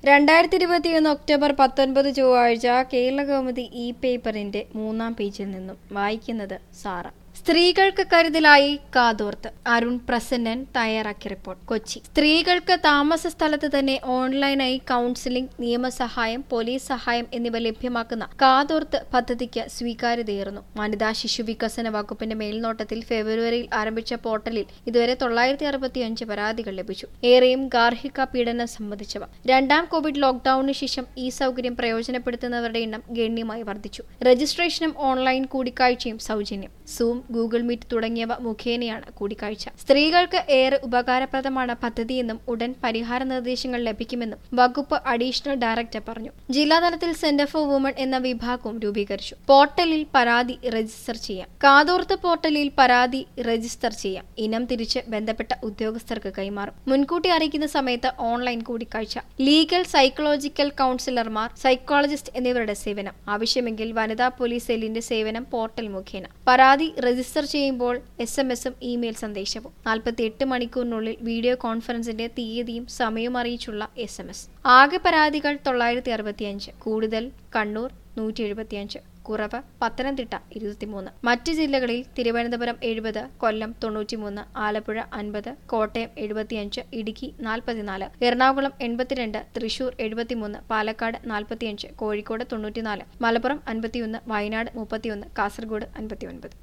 രണ്ടായിരത്തി ഇരുപത്തിയൊന്ന് ഒക്ടോബർ പത്തൊൻപത് ചൊവ്വാഴ്ച കേരള കൗമുദി ഇ പേപ്പറിന്റെ മൂന്നാം പേജിൽ നിന്നും വായിക്കുന്നത് സാറ സ്ത്രീകൾക്ക് കരുതലായി കാതോർത്ത് അരുൺ പ്രസന്നൻ തയ്യാറാക്കിയ റിപ്പോർട്ട് കൊച്ചി സ്ത്രീകൾക്ക് താമസ സ്ഥലത്ത് തന്നെ ഓൺലൈനായി കൗൺസിലിംഗ് നിയമസഹായം പോലീസ് സഹായം എന്നിവ ലഭ്യമാക്കുന്ന കാതോർത്ത് പദ്ധതിക്ക് സ്വീകാര്യതയേറുന്നു വനിതാ ശിശു വികസന വകുപ്പിന്റെ മേൽനോട്ടത്തിൽ ഫെബ്രുവരിയിൽ ആരംഭിച്ച പോർട്ടലിൽ ഇതുവരെ തൊള്ളായിരത്തി അറുപത്തിയഞ്ച് പരാതികൾ ലഭിച്ചു ഏറെയും ഗാർഹിക പീഡനം സംബന്ധിച്ചവ രണ്ടാം കോവിഡ് ലോക്ഡൌണിന് ശേഷം ഈ സൗകര്യം പ്രയോജനപ്പെടുത്തുന്നവരുടെ എണ്ണം ഗണ്യമായി വർദ്ധിച്ചു രജിസ്ട്രേഷനും ഓൺലൈൻ കൂടിക്കാഴ്ചയും സൗജന്യം സൂം ഗൂഗിൾ മീറ്റ് തുടങ്ങിയവ മുഖേനയാണ് കൂടിക്കാഴ്ച സ്ത്രീകൾക്ക് ഏറെ ഉപകാരപ്രദമാണ് പദ്ധതിയെന്നും ഉടൻ പരിഹാര നിർദ്ദേശങ്ങൾ ലഭിക്കുമെന്നും വകുപ്പ് അഡീഷണൽ ഡയറക്ടർ പറഞ്ഞു ജില്ലാതലത്തിൽ സെന്റർ ഫോർ വുമൺ എന്ന വിഭാഗവും രൂപീകരിച്ചു പോർട്ടലിൽ പരാതി രജിസ്റ്റർ ചെയ്യാം കാതോർത്ത് പോർട്ടലിൽ പരാതി രജിസ്റ്റർ ചെയ്യാം ഇനം തിരിച്ച് ബന്ധപ്പെട്ട ഉദ്യോഗസ്ഥർക്ക് കൈമാറും മുൻകൂട്ടി അറിയിക്കുന്ന സമയത്ത് ഓൺലൈൻ കൂടിക്കാഴ്ച ലീഗൽ സൈക്കോളജിക്കൽ കൗൺസിലർമാർ സൈക്കോളജിസ്റ്റ് എന്നിവരുടെ സേവനം ആവശ്യമെങ്കിൽ വനിതാ പോലീസ് സെല്ലിന്റെ സേവനം പോർട്ടൽ മുഖേന പരാതി രജിസ്റ്റർ ചെയ്യുമ്പോൾ എസ് എം എസും ഇമെയിൽ സന്ദേശവും നാൽപ്പത്തി എട്ട് മണിക്കൂറിനുള്ളിൽ വീഡിയോ കോൺഫറൻസിന്റെ തീയതിയും സമയവും അറിയിച്ചുള്ള എസ് എം എസ് ആകെ പരാതികൾ തൊള്ളായിരത്തി അറുപത്തിയഞ്ച് കൂടുതൽ കണ്ണൂർ നൂറ്റി എഴുപത്തിയഞ്ച് കുറവ് പത്തനംതിട്ട ഇരുപത്തിമൂന്ന് മറ്റ് ജില്ലകളിൽ തിരുവനന്തപുരം എഴുപത് കൊല്ലം തൊണ്ണൂറ്റിമൂന്ന് ആലപ്പുഴ അൻപത് കോട്ടയം എഴുപത്തിയഞ്ച് ഇടുക്കി നാൽപ്പത്തിനാല് എറണാകുളം എൺപത്തിരണ്ട് തൃശൂർ എഴുപത്തിമൂന്ന് പാലക്കാട് നാൽപ്പത്തിയഞ്ച് കോഴിക്കോട് തൊണ്ണൂറ്റിനാല് മലപ്പുറം അൻപത്തിയൊന്ന് വയനാട് മുപ്പത്തിയൊന്ന് കാസർഗോഡ് അൻപത്തിയൊൻപത്